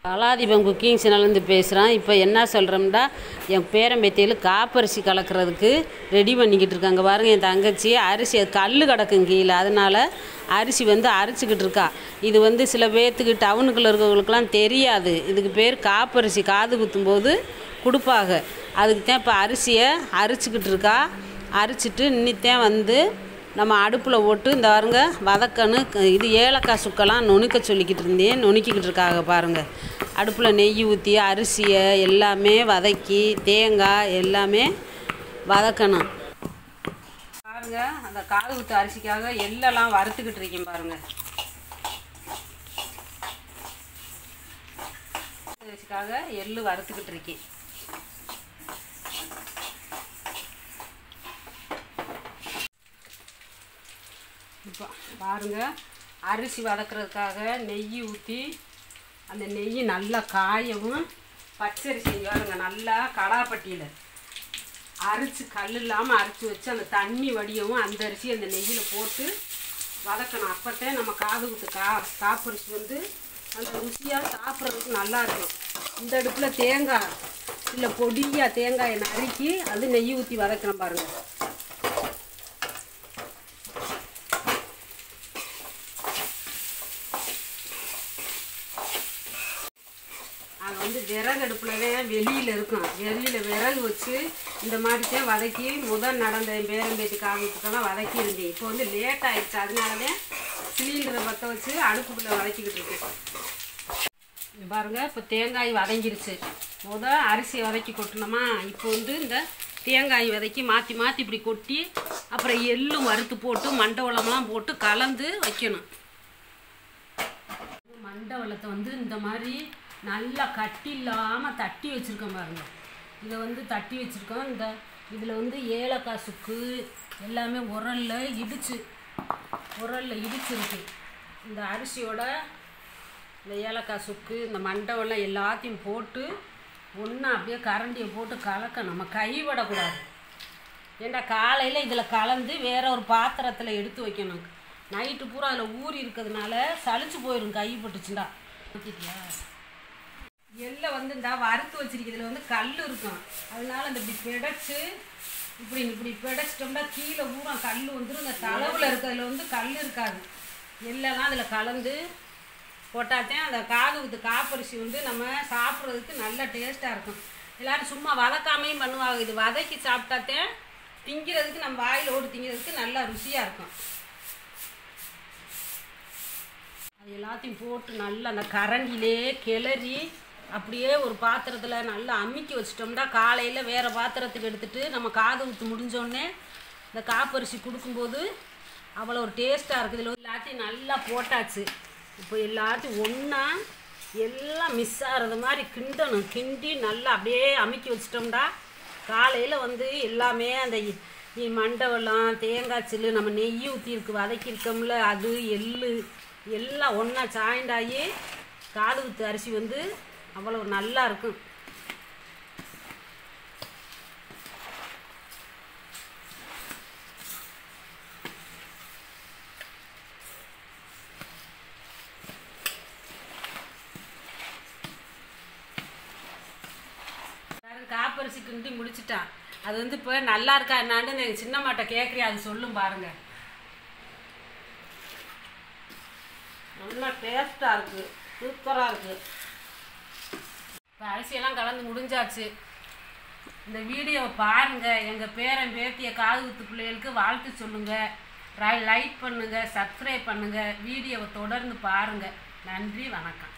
கலாதீபம் cooking சேனல்லேருந்து பேசுகிறேன் இப்போ என்ன சொல்கிறோம்னா என் பேரம்பேத்தியில் காப்பரிசி கலக்கிறதுக்கு ரெடி பண்ணிக்கிட்டு இருக்காங்க பாருங்க என் தங்கச்சி அரிசி அது கல் கிடக்கும் கீழே அதனால் அரிசி வந்து அரைச்சிக்கிட்டு இருக்கா இது வந்து சில பேர்த்துக்கு டவுனுக்குள்ளே இருக்கிறவங்களுக்குலாம் தெரியாது இதுக்கு பேர் காப்பரிசி காது குத்தும்போது கொடுப்பாங்க அதுக்கு தான் இப்போ அரிசியை அரிச்சிக்கிட்டு இருக்கா அரிச்சிட்டு இன்னித்தான் வந்து நம்ம அடுப்பில் போட்டு இந்த பாருங்க வதக்கணும் க- இது ஏலக்காய் சுக்கெல்லாம் நுணுக்க சொல்லிக்கிட்டு இருந்தேன் நுணுக்கிக்கிட்டு இருக்காங்க பாருங்கள் அடுப்பில் நெய் ஊற்றி அரிசியை எல்லாமே வதக்கி தேங்காய் எல்லாமே வதக்கணும் பாருங்க அந்த காது குத்து அரிசிக்காக எள்ளெல்லாம் வறுத்துக்கிட்டு இருக்கேன் பாருங்க அரிசிக்காக எள்ளு வறுத்துக்கிட்டு இருக்கேன் இப்போ பாருங்க அரிசி வதக்குறதுக்காக நெய் ஊற்றி அந்த நெய் நல்லா காயவும் பச்சரிசி பாருங்க நல்லா கடாப்பட்டியில் அரைச்சி கல் இல்லாமல் அரைச்சி வச்சு அந்த தண்ணி வடியவும் அந்த அரிசி அந்த நெய்யில் போட்டு வதக்கணும் அப்போத்தான் நம்ம காது குத்து கா காப்பரிசி வந்து அந்த ருசியாக சாப்பிட்றதுக்கு நல்லா இருக்கும் இந்த அடுப்பில் தேங்காய் இல்லை பொடியாக தேங்காயை நறுக்கி அது நெய் ஊற்றி வதக்கணும் பாருங்கள் அது வந்து விறகு அடுப்பில் தான் வெளியில் இருக்கும் வெளியில் விறகு வச்சு இந்த மாதிரி தான் வதக்கி முதல் நடந்த என் பேரம்பேத்தி காவியத்துக்கெல்லாம் வதக்கி இருந்தேன் இப்போ வந்து லேட் ஆயிடுச்சு அதனால தான் சிலிண்டரை பற்ற வச்சு அடுப்புக்குள்ளே வதக்கிக்கிட்டு இருக்கேன் இங்க பாருங்க இப்போ தேங்காய் வதங்கிருச்சு முத அரிசியை வதக்கி கொட்டணுமா இப்போ வந்து இந்த தேங்காய் வதக்கி மாற்றி மாற்றி இப்படி கொட்டி அப்புறம் எள்ளும் வறுத்து போட்டு மண்டவளம்லாம் போட்டு கலந்து வைக்கணும் மண்டவளத்தை வந்து இந்த மாதிரி நல்லா கட்டி இல்லாமல் தட்டி வச்சுருக்கோம் பாருங்க இதை வந்து தட்டி வச்சுருக்கோம் இந்த இதில் வந்து ஏலக்காய் சுக்கு எல்லாமே உரலில் இடிச்சு உரலில் இடிச்சிருக்கு இந்த அரிசியோட இந்த ஏலக்காய் சுக்கு இந்த மண்டவெல்லாம் எல்லாத்தையும் போட்டு ஒன்றா அப்படியே கரண்டியை போட்டு கலக்க நம்ம கைவிடக்கூடாது ஏண்டா காலையில் இதில் கலந்து வேற ஒரு பாத்திரத்தில் எடுத்து வைக்கணும் நைட்டு பூரா அதில் ஊறி இருக்கிறதுனால சளிச்சு போயிடும் கை பட்டுச்சுண்டா ஊற்றிட்டியா எள்ளை வந்து இந்த வறுத்து வச்சிருக்கிறதுல வந்து கல் இருக்கும் அதனால இந்த இப்படி பிடைச்சு இப்படி இப்படி பிடைச்சிட்டோம்னா கீழே ஊறம் கல் வந்துடும் இந்த தளவில் இருக்கிறதுல வந்து கல் இருக்காது எள்ளெல்லாம் அதில் கலந்து போட்டாத்தான் அந்த காது குத்து காப்பரிசி வந்து நம்ம சாப்பிட்றதுக்கு நல்ல டேஸ்ட்டாக இருக்கும் எல்லாரும் சும்மா வதக்காமையும் பண்ணுவாங்க இது வதக்கி சாப்பிட்டாத்தான் திங்கிறதுக்கு நம்ம வாயில் ஓட்டு திங்கிறதுக்கு நல்லா ருசியாக இருக்கும் அது எல்லாத்தையும் போட்டு நல்லா அந்த கரண்டிலே கிளறி அப்படியே ஒரு பாத்திரத்தில் நல்லா அமுக்கி வச்சிட்டோம்னா காலையில் வேறு பாத்திரத்துக்கு எடுத்துட்டு நம்ம காது ஊற்று முடிஞ்சோடனே இந்த காப்பரிசி கொடுக்கும்போது அவ்வளோ ஒரு டேஸ்ட்டாக இருக்குது இதில் எல்லாத்தையும் நல்லா போட்டாச்சு இப்போ எல்லாத்தையும் ஒன்றா எல்லாம் மிஸ் ஆகிறது மாதிரி கிண்டணும் கிண்டி நல்லா அப்படியே அமுக்கி வச்சிட்டோம்டா காலையில் வந்து எல்லாமே அந்த இ- இ- மண்டவெல்லாம் தேங்காய் சில்லு நம்ம நெய் ஊற்றிருக்கு வதக்கியிருக்கோம்ல அது எள்ளு எல்லாம் ஒன்றா சாய்ண்டாகி காது குத்து அரிசி வந்து அவ்வளோ நல்லா இருக்கும் பாருங்க, காப்பரிசி கிண்டி முடிச்சிட்டான் அது வந்து இப்போ நல்லா இருக்கா என்னான்னு எங்கள் சின்னம்மாட்ட கேட்குறியா அது சொல்லும் பாருங்க நல்லா டேஸ்ட்டாக இருக்குது சூப்பராக இருக்குது இப்போ அரிசியெல்லாம் கலந்து முடிஞ்சாச்சு இந்த வீடியோவை பாருங்கள் எங்கள் பேரன் பேத்திய காது குத்து பிள்ளைகளுக்கு வாழ்த்து சொல்லுங்கள் லைக் பண்ணுங்கள் சப்ஸ்கிரைப் பண்ணுங்கள் வீடியோவை தொடர்ந்து பாருங்கள் நன்றி வணக்கம்